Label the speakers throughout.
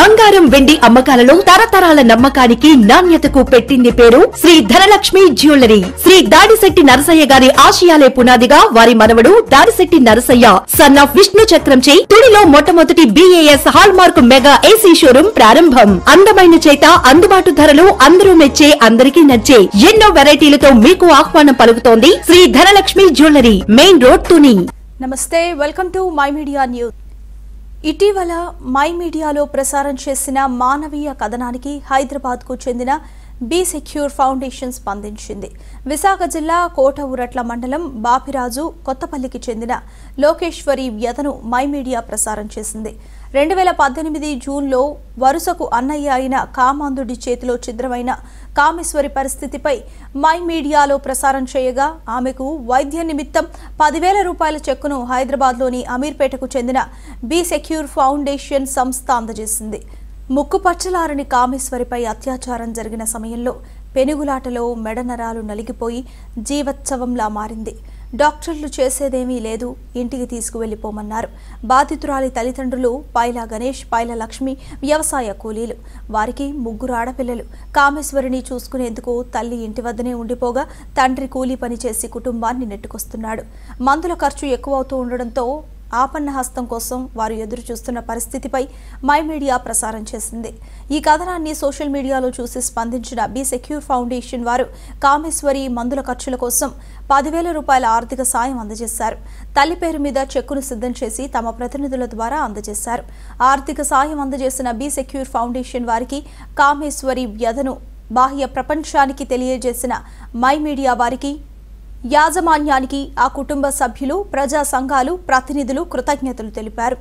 Speaker 1: బంగారం వెండి అమ్మకాలలో తరతరాల నమ్మకానికి నాణ్యతకు పెట్టింది పేరు శ్రీ ధనలక్ష్మి జ్యువెలరీ శ్రీ దాడిశెట్టి నరసయ్య గారి ఆశయాలే పునాదిగా వారి మనవడు దాడిశెట్టి నరసయ్య సన్ ఆఫ్ విష్ణు చక్రంచే తుడిలో మొట్టమొదటి BIS hallmark mega AC showroom ప్రారంభం అందమైన చేత అందుబాటు ధరలు అందరూ మెచ్చే అందరికీ నచ్చే ఎన్నో వెరైటీలతో మీకు ఆహ్వానం పలుకుతోంది Sri Dhanalakshmi jewellery main road Tuni
Speaker 2: namaste welcome to My Media News ఇటీవల మై మీడియాలో ప్రసారం చేసిన మానవీయ కథనానికి హైదరాబాద్కు చెందిన బీ సెక్యూర్ ఫౌండేషన్ స్పందించింది విశాఖ జిల్లా కోట ఉరట్ల మండలం బాపిరాజు కొత్తపల్లికి చెందిన లోకేశ్వరి వ్యధను మై మీడియా ప్రసారం చేసింది రెండు వేల పద్దెనిమిది జూన్లో వరుసకు అన్నయ్య అయిన కామాంధుడి చేతిలో ఛిద్రమైన కామేశ్వరి పరిస్థితిపై మై మీడియాలో ప్రసారం చేయగా ఆమెకు వైద్య నిమిత్తం పదివేల రూపాయల చెక్కును హైదరాబాద్లోని అమీర్పేటకు చెందిన బీ సెక్యూర్ ఫౌండేషన్ సంస్థ అందజేసింది ముక్కు పచ్చలారని కామేశ్వరిపై అత్యాచారం జరిగిన సమయంలో పెనుగులాటలో మెడ నరాలు నలిగిపోయి జీవోత్సవంలా మారింది డాక్టర్లు చేసేదేమీ లేదు ఇంటికి తీసుకువెళ్లిపోమన్నారు బాధితురాలి తల్లిదండ్రులు పైల గణేష్ పైల లక్ష్మి వ్యవసాయ కూలీలు వారికి ముగ్గురు ఆడపిల్లలు కామేశ్వరిని చూసుకునేందుకు తల్లి ఇంటి వద్దనే ఉండిపోగా తండ్రి కూలీ పని చేసి కుటుంబాన్ని నెట్టుకొస్తున్నాడు మందుల ఖర్చు ఎక్కువవుతూ ఉండడంతో ఆపన్న హస్తం కోసం వారు ఎదురు చూస్తున్న పరిస్థితిపై మై మీడియా ప్రసారం చేసింది ఈ కథనాన్ని సోషల్ మీడియాలో చూసి స్పందించిన బి సెక్యూర్ ఫౌండేషన్ వారు కామేశ్వరి మందుల ఖర్చుల కోసం పదివేల రూపాయల ఆర్థిక సాయం అందజేశారు తల్లి పేరు మీద చెక్కును సిద్ధం చేసి తమ ప్రతినిధుల ద్వారా అందజేశారు ఆర్థిక సాయం అందజేసిన బి సెక్యూర్ ఫౌండేషన్ వారికి కామేశ్వరి వ్యధను బాహ్య ప్రపంచానికి తెలియజేసిన మై మీడియా వారికి యాజమాన్యానికి ఆ కుటుంబ సభ్యులు ప్రజా సంఘాలు ప్రతినిధులు కృతజ్ఞతలు తెలిపారు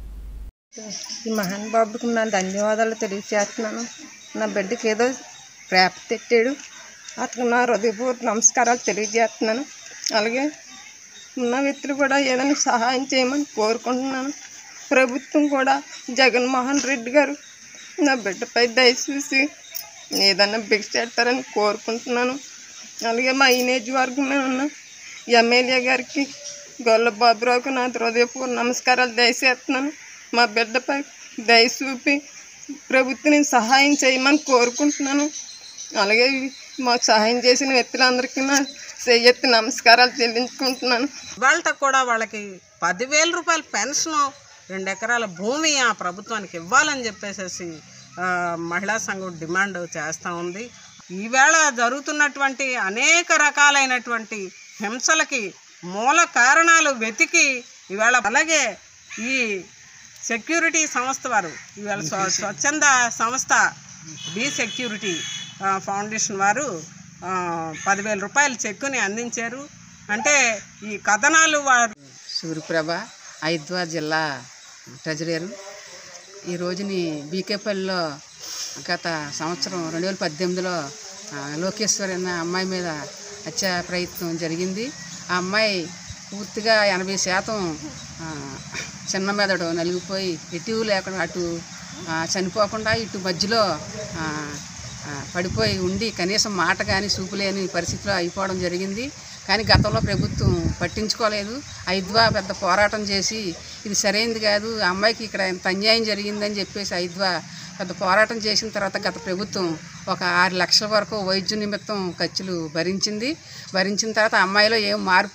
Speaker 3: ఈ మహానుభావుడికి నా ధన్యవాదాలు తెలియజేస్తున్నాను నా బిడ్డకి ఏదో రేప తెట్టాడు అతను నా హృదయపూర్వక నమస్కారాలు తెలియజేస్తున్నాను అలాగే ఉన్న వ్యక్తులు కూడా ఏదైనా సహాయం చేయమని కోరుకుంటున్నాను ప్రభుత్వం కూడా జగన్మోహన్ రెడ్డి గారు నా బిడ్డపై దయచూసి ఏదైనా భిక్ష పెడతారని కోరుకుంటున్నాను అలాగే మా ఈ నియోజకవర్గంలో ఉన్న ఎమ్మెల్యే గారికి గొల్ల బాబురావుకి నా హృదయపూర్వ నమస్కారాలు దయచేస్తున్నాను మా బిడ్డపై దయ చూపి ప్రభుత్వం సహాయం చేయమని కోరుకుంటున్నాను అలాగే మాకు సహాయం చేసిన వ్యక్తులందరికీ నా చెయ్యెత్తి నమస్కారాలు చెల్లించుకుంటున్నాను
Speaker 4: ఇవాళ కూడా వాళ్ళకి పదివేల రూపాయల పెన్షన్ రెండు ఎకరాల భూమి ఆ ప్రభుత్వానికి ఇవ్వాలని చెప్పేసి ఆ, మహిళా సంఘం డిమాండ్ చేస్తూ ఉంది ఈవేళ జరుగుతున్నటువంటి అనేక రకాలైనటువంటి హింసలకి మూల కారణాలు వెతికి ఈవేళ అలాగే ఈ సెక్యూరిటీ సంస్థ వారు ఈవేళ స్వ స్వచ్ఛంద సంస్థ బి సెక్యూరిటీ ఆ, ఫౌండేషన్ వారు ఆ, పదివేల రూపాయల చెక్కుని అందించారు అంటే ఈ కథనాలు వారు
Speaker 5: సూర్యప్రభ హైద్వార్ జిల్లా ట్రెజరీరు ఈ రోజుని బీకేపల్లిలో గత సంవత్సరం రెండు వేల పద్దెనిమిదిలో ఆ, లోకేశ్వరి అన్న అమ్మాయి మీద హత్య ప్రయత్నం జరిగింది ఆ అమ్మాయి పూర్తిగా ఎనభై శాతం ఆ, చిన్న మెదడు నలిగిపోయి ఎటు లేకుండా అటు ఆ, చనిపోకుండా ఇటు మధ్యలో ఆ, ఆ, పడిపోయి ఉండి కనీసం మాట కానీ చూపు లేని పరిస్థితిలో అయిపోవడం జరిగింది కానీ గతంలో ప్రభుత్వం పట్టించుకోలేదు ఐద్వా పెద్ద పోరాటం చేసి ఇది సరైనది కాదు ఆ అమ్మాయికి ఇక్కడ ఇంత అన్యాయం జరిగిందని చెప్పేసి ఐద్వా పెద్ద పోరాటం చేసిన తర్వాత గత ప్రభుత్వం ఒక ఆరు లక్షల వరకు వైద్య నిమిత్తం ఖర్చులు భరించింది భరించిన తర్వాత ఆ అమ్మాయిలో ఏం మార్పు